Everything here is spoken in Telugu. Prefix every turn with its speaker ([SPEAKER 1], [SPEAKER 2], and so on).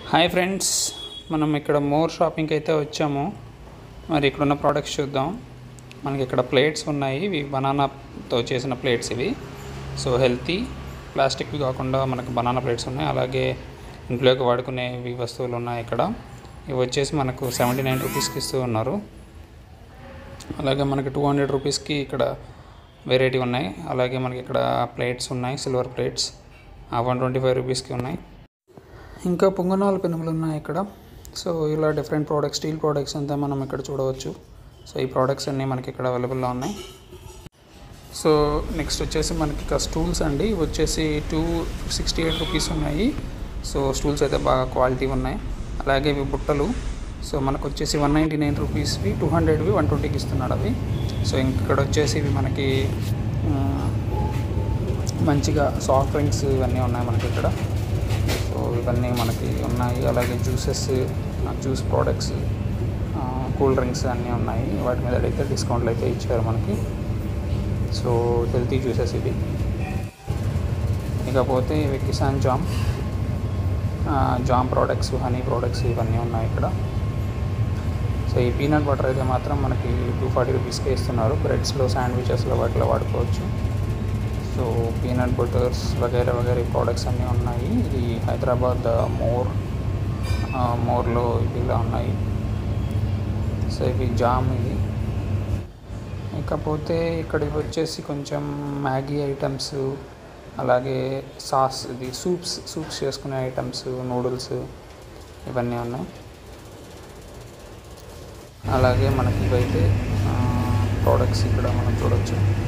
[SPEAKER 1] హాయ్ ఫ్రెండ్స్ మనం ఇక్కడ మోర్ షాపింగ్కి అయితే వచ్చాము మరి ఇక్కడ ఉన్న ప్రోడక్ట్స్ చూద్దాం మనకి ఇక్కడ ప్లేట్స్ ఉన్నాయి ఇవి బనానాతో చేసిన ప్లేట్స్ ఇవి సో హెల్తీ ప్లాస్టిక్వి కాకుండా మనకు బనానా ప్లేట్స్ ఉన్నాయి అలాగే ఇంట్లోకి వాడుకునేవి వస్తువులు ఉన్నాయి ఇక్కడ ఇవి వచ్చేసి మనకు సెవెంటీ నైన్ రూపీస్కి ఇస్తూ ఉన్నారు అలాగే మనకి టూ హండ్రెడ్ రూపీస్కి ఇక్కడ వెరైటీ ఉన్నాయి అలాగే మనకి ఇక్కడ ప్లేట్స్ ఉన్నాయి silver plates one twenty five రూపీస్కి ఉన్నాయి ఇంకా పొంగనాల పెనుములు ఉన్నాయి ఇక్కడ సో ఇలా డిఫరెంట్ ప్రోడక్ట్స్ స్టీల్ ప్రోడక్ట్స్ అంతా మనం ఇక్కడ చూడవచ్చు సో ఈ ప్రోడక్ట్స్ అన్నీ మనకి ఇక్కడ అవైలబుల్లో ఉన్నాయి సో నెక్స్ట్ వచ్చేసి మనకి ఇక స్టూల్స్ అండి ఇవి వచ్చేసి టూ సిక్స్టీ ఎయిట్ రూపీస్ ఉన్నాయి సో స్టూల్స్ అయితే బాగా క్వాలిటీ ఉన్నాయి అలాగే ఇవి బుట్టలు సో మనకు వచ్చేసి వన్ నైంటీ నైన్ రూపీస్వి టూ హండ్రెడ్వి వన్ ట్వంటీకి ఇస్తున్నాడు అవి సో ఇక్కడ వచ్చేసి ఇవి మనకి మ్, మంచిగా సాఫ్ట్ డ్రింక్స్ ఇవన్నీ ఉన్నాయి మనకి ఇక్కడ సో ఇవన్నీ మనకి ఉన్నాయి అలాగే juices juice products cool drinks అన్నీ ఉన్నాయి వాటి మీద అయితే డిస్కౌంట్లు అయితే ఇచ్చారు మనకి సో హెల్తీ జ్యూసెస్ ఇవి ఇకపోతే ఇవి Kissan jam jam products honey products ఇవన్నీ ఉన్నాయి ఇక్కడ సో ఈ పీనట్ బటర్ అయితే మాత్రం మనకి టూ ఫార్టీ రూపీస్కే ఇస్తున్నారు బ్రెడ్స్లో శాండ్విచెస్లో వాటిలో వాడుకోవచ్చు సో పీనట్ బటర్స్ వగైరా వగైరా ప్రోడక్ట్స్ అన్నీ ఉన్నాయి ఇది హైదరాబాద్ మోర్ ఆ, మోర్లో ఇవి ఇలా ఉన్నాయి సో ఇవి జామ్ ఇది ఇకపోతే ఇక్కడ ఇవి వచ్చేసి కొంచెం మ్యాగీ ఐటమ్స్ అలాగే సాస్ ఇది సూప్స్ సూప్స్ చేసుకునే ఐటమ్స్ నూడిల్స్ ఇవన్నీ ఉన్నాయి అలాగే మనకి ఇవైతే ప్రోడక్ట్స్ ఇక్కడ మనం చూడొచ్చు